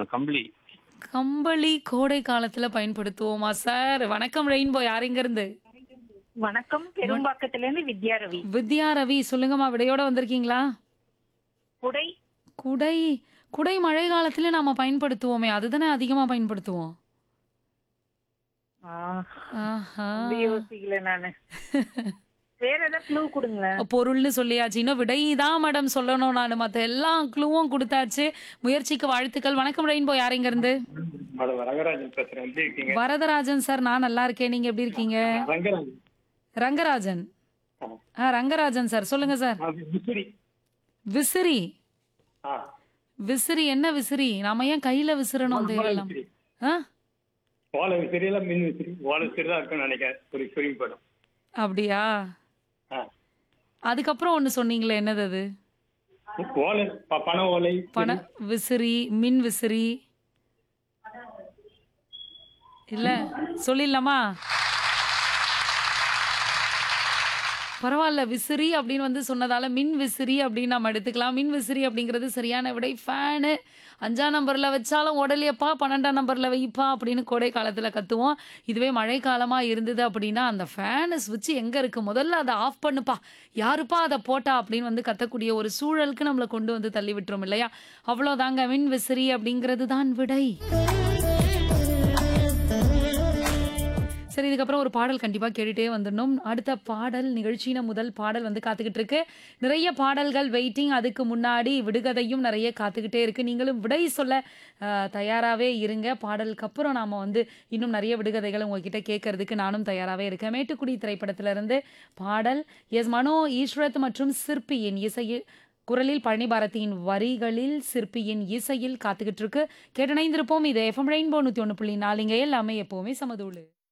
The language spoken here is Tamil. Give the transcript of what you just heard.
கம்பளி கம்பளி கோடை காலத்துல பயன்படுத்துவோமா சார் வணக்கம் ரெயின்போ யார் இங்க இருந்து வணக்கம் பெரும்பாக்கத்துல இருந்து வித்யா ரவி வித்யா ரவி சொல்லுங்கம்மா விடையோட வந்திருக்கீங்களா குடை குடை குடை மழை காலத்துல நாம பயன்படுத்துவோமே அதுதானே அதிகமா பயன்படுத்துவோம் ஆ, ஆஹா அப்படி யோசிக்கல நானு வேற ஏதாவது க்ளூ கொடுங்களேன் பொருள்னு சொல்லியாச்சு இன்னும் விடை தான் மேடம் சொல்லணும் நான் மத்த எல்லா க்ளூவும் கொடுத்தாச்சு முயற்சிக்கு வாழ்த்துக்கள் வணக்கம் ரெயின்போ யார் இங்க இருந்து மேடம் ரங்கராஜன் பேசுறேன் எப்படி இருக்கீங்க வரதராஜன் சார் நான் நல்லா இருக்கேன் நீங்க எப்படி இருக்கீங்க ரங்கராஜன் ரங்கராஜன் ஆ. ஆ ரங்கராஜன் சார் சொல்லுங்க சார் ஆ, விசிறி விசிறி ஆ விசிறி என்ன விசிறி நாம ஏன் கையில விசிறணும் ஓலை தேவையில்லாம் விசிறி ஆ ஓலை விசிறி எல்லாம் மின் விசிறி ஓலை விசிறி தான் இருக்கும்னு நினைக்கிறேன் ஒரு ஃபிலிம் படம் அப்படியா ஆ அதுக்கப்புறம் ஒண்ணு சொன்னீங்களே என்னது அது ஓலை ப- பனை ஓலை பண விசிறி மின் விசிறி இல்ல சொல்லிடலாமா பரவாயில்ல விசிறி அப்படின்னு வந்து சொன்னதால மின் விசிறி அப்படின்னு நம்ம எடுத்துக்கலாம் மின் விசிறி அப்படிங்கிறது சரியான விடை ஃபேனு அஞ்சாம் நம்பர்ல வச்சாலும் உடலையப்பா பன்னெண்டாம் நம்பர்ல வைப்பா அப்படின்னு கோடை காலத்துல கத்துவோம் இதுவே மழை காலமா இருந்தது அப்படின்னா அந்த ஃபேனு சுவிட்ச் எங்க இருக்கு முதல்ல அதை ஆஃப் பண்ணுப்பா யாருப்பா அதை போட்டா அப்படின்னு வந்து கத்தக்கூடிய ஒரு சூழலுக்கு நம்மளை கொண்டு வந்து தள்ளி விட்டுரும் இல்லையா அவ்வளோதாங்க மின் விசிறி அப்படிங்கிறது தான் விடை சரி இதுக்கப்புறம் ஒரு பாடல் கண்டிப்பாக கேட்டுட்டே வந்துடணும் அடுத்த பாடல் நிகழ்ச்சியின முதல் பாடல் வந்து காத்துக்கிட்டு இருக்கு நிறைய பாடல்கள் வெயிட்டிங் அதுக்கு முன்னாடி விடுகதையும் நிறைய காத்துக்கிட்டே இருக்கு நீங்களும் விடை சொல்ல அஹ், தயாராகவே இருங்க பாடலுக்கு அப்புறம் நாம வந்து இன்னும் நிறைய விடுகதைகள் உங்ககிட்ட கேட்கறதுக்கு நானும் தயாராகவே இருக்கேன் மேட்டுக்குடி திரைப்படத்திலிருந்து பாடல் எஸ் மனோ ஈஸ்வரத் மற்றும் சிற்பியின் இசையில் குரலில் பழனி பாரதியின் வரிகளில் சிற்பியின் இசையில் காத்துக்கிட்டு இருக்கு கேட்டணைந்திருப்போம் இது எஃப்எம் ரெயின்போ நூற்றி ஒன்று புள்ளி நாலுங்க எல்லாமே எப்போவுமே சமதூளு